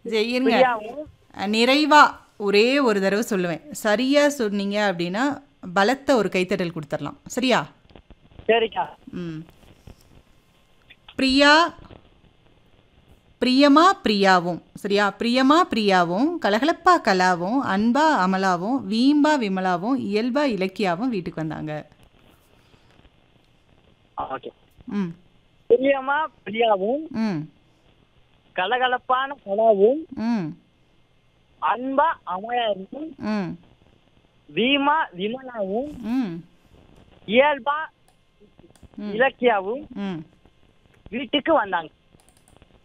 சரி, இருங்க பிரியாவும் நிறைவா ஒரே ஒரு தடவை சொல்லுவேன் சரியா சொன்னீங்க அப்படின்னா பலத்த ஒரு கைத்தட்டல் கொடுத்துடலாம் சரியா சரிக்கா ம் பிரியா பிரியமா பிரியாவும் சரியா பிரியமா பிரியாவும் கலகலப்பா கலாவும் அன்பா அமலாவும் வீம்பா விமலாவும் இயல்பா இலக்கியாவும் வீட்டுக்கு வந்தாங்க ஓகே ம் பிரியமா பிரியாவும் ம் கலகலப்பான கலாவும் ம் அன்பா அமலாவும் ம் வீமா விமலாவும் ம் இயல்பா ம். இலக்கியாவும் ம் வீட்டுக்கு வந்தாங்க